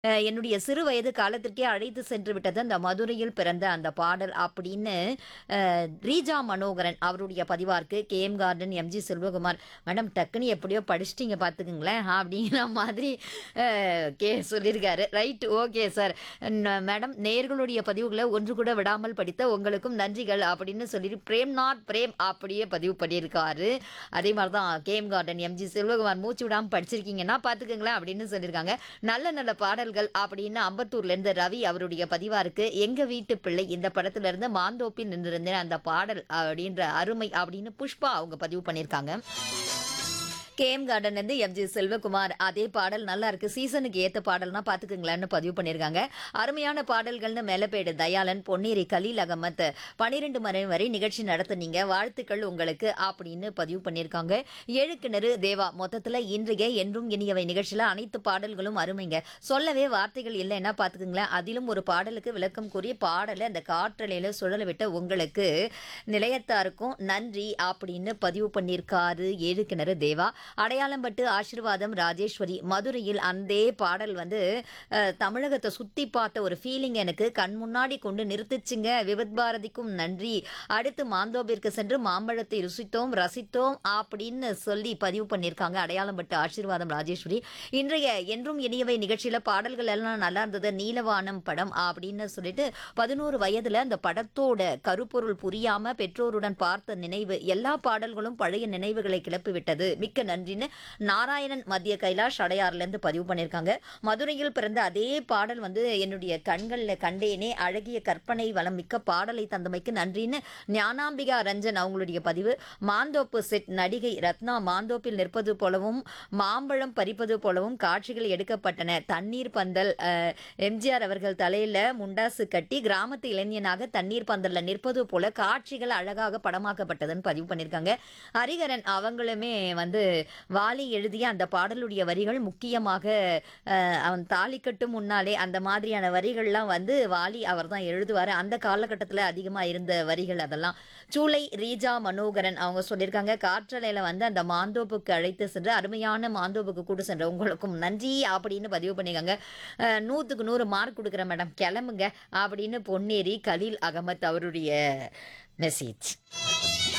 அ என்னுடைய சிறு வயது காலத்திற்கே அழைத்து சென்று விட்டது அந்த மதுரையில் பிறந்த அந்த பாடல் அப்படின்னு அ ரீஜா மனோகரன் அவருடைய பதிவா இருக்கு. K M garden, M G Selvakumar. Madam டக்குன்னு எப்படியோ படிச்சுட்டீங்க பார்த்துக்கங்களேன். அப்படிங்கிற மாதிரி அ கே சொல்லியிருக்காரு. Right okay sir. ந மேடம் நேயர்களுடைய பதிவுகள ஒன்று கூட விடாமல் படித்த உங்களுக்கும் நன்றிகள் அப்படின்னு சொல்லிட்டு பிரேம் நாட் பிரேம் அப்படியே பதிவு பண்ணியிருக்காரு. அதே மாரி தான் கேஎம் கார்டன், எம்ஜி செல்வகுமார் மூச்சு விடாம படிச்சிருக்கீங்கன்னா பார்த்துக்கங்களேன் அப்படின்னு சொல்லியிருக்காங்க. நல்ல நல்ல பாடல்கள் அப்படின்னு அம்பத்தூர்லேருந்து ரவி அவருடைய பதிவா இருக்கு. எங்க வீட்டு பிள்ளை இந்த படத்துல இருந்து மாந்தோப்பில் நின்றிருந்தேன் அந்த பாடல் அப்படின்ற அருமை அப்படின்னு புஷ்பா அவங்க பதிவு பண்ணியிருக்காங்க. கேஎம் கார்டன்லேருந்து எம்ஜி செல்வகுமார் அதே பாடல் நல்லா இருக்கு. சீசனுக்கு ஏத்த பாடல்னா பார்த்துக்கங்களேன்னு பதிவு பண்ணியிருக்காங்க. அருமையான பாடல்கள்னு மேலப்பேடு தயாளன், பொன்னேரி கலீல் அகமத் 12 மணி வரை நிகழ்ச்சி நடத்துனீங்க. வாழ்த்துக்கள் உங்களுக்கு அப்படின்னு பதிவு பண்ணியிருக்காங்க. ஏழுக்கிணறு தேவா மொத்தத்துல இன்றைய என்றும் இனியவை நிகழ்ச்சியில அனைத்து பாடல்களும் அருமைங்க. சொல்லவே வார்த்தைகள் இல்லைன்னா பார்த்துக்கங்களேன். அதிலும் ஒரு பாடலுக்கு விளக்கம் கூறி பாடல அந்த காற்றலையில சுழல விட்ட உங்களுக்கு நிலையத்தாருக்கும் நன்றி அப்படின்னு பதிவு பண்ணியிருக்காரு ஏழுக்கிணறு தேவா. அடையாளம்பட்டு ஆசீர்வாதம் ராஜேஸ்வரி மதுரையில் அந்தே பாடல் வந்து அ தமிழகத்த சுத்தி பார்த்த ஒரு ஃபீலிங் எனக்கு கண் முன்னாடி கொண்டு நிறுத்துச்சுங்க. விவித் பாரதிக்கும் நன்றி. அடுத்து மாந்தோப்பிற்கு சென்று மாம்பழத்தை ருசித்தோம், ரசித்தோம் அப்படின்னு சொல்லி பதிவு பண்ணியிருக்காங்க. அடையாளம்பட்டு ஆசீர்வாதம் ராஜேஸ்வரி. இன்றைய என்றும் இனியவை நிகழ்ச்சியில பாடல்கள் எல்லாம் நல்லா இருந்தது. நீலவானம் படம் அப்படின்னு சொல்லிட்டு 11 வயதுல அந்த படத்தோட கருப்பொருள் புரியாம பெற்றோருடன் பார்த்த நினைவு எல்லா பாடல்களும் பழைய நினைவுகளை கிளப்பி விட்டது. மிக்க நன்றின்னு நாராயணன் மத்திய கைலாஷ் அடையாறுலேருந்து பதிவு பண்ணியிருக்காங்க. மதுரையில் பிறந்த அதே பாடல் வந்து என்னுடைய கண்கள்ல கண்டேனே அழகிய கற்பனை வளம் மிக்க பாடலை தந்தமைக்கு நன்றின்னு ஞானாம்பிகா ரஞ்சன் அவங்களுடைய பதிவு. மாந்தோப்பு செட் நடிகை ரத்னா மாந்தோப்பில் நிற்பது போலவும் மாம்பழம் பறிப்பது போலவும் காட்சிகள் எடுக்கப்பட்டன. தண்ணீர் பந்தல் அ எம்ஜிஆர் அவர்கள் தலையில முண்டாசு கட்டி கிராமத்து இளைஞனாக தண்ணீர் பந்தல்ல நிற்பது போல காட்சிகள் அழகாக படமாக்கப்பட்டதுன்னு பதிவு பண்ணியிருக்காங்க. ஹரிஹரன் அவங்களுமே வந்து வாலி எழுதிய அந்த பாடலுடைய வரிகள் முக்கியமாக அ அவன் தாலி கட்டும் முன்னாலே அந்த மாதிரியான வரிகள்லாம் வந்து வாலி அவர் தான் எழுதுவாரு. அந்த காலகட்டத்தில அதிகமா இருந்த வரிகள் அதெல்லாம். சூளை ரீஜா மனோகரன் அவங்க சொல்லியிருக்காங்க. காற்றலையில வந்து அந்த மாந்தோப்புக்கு அழைத்து சென்று அருமையான மாந்தோப்புக்கு கூட்டு சென்ற உங்களுக்கும் நன்றி அப்படின்னு பதிவு பண்ணியிருக்காங்க. அ 100க்கு 100 மார்க் குடுக்குறேன் மேடம் கிளம்புங்க அப்படின்னு பொன்னேரி கலீல் அகமத் அவருடைய மெசேஜ்.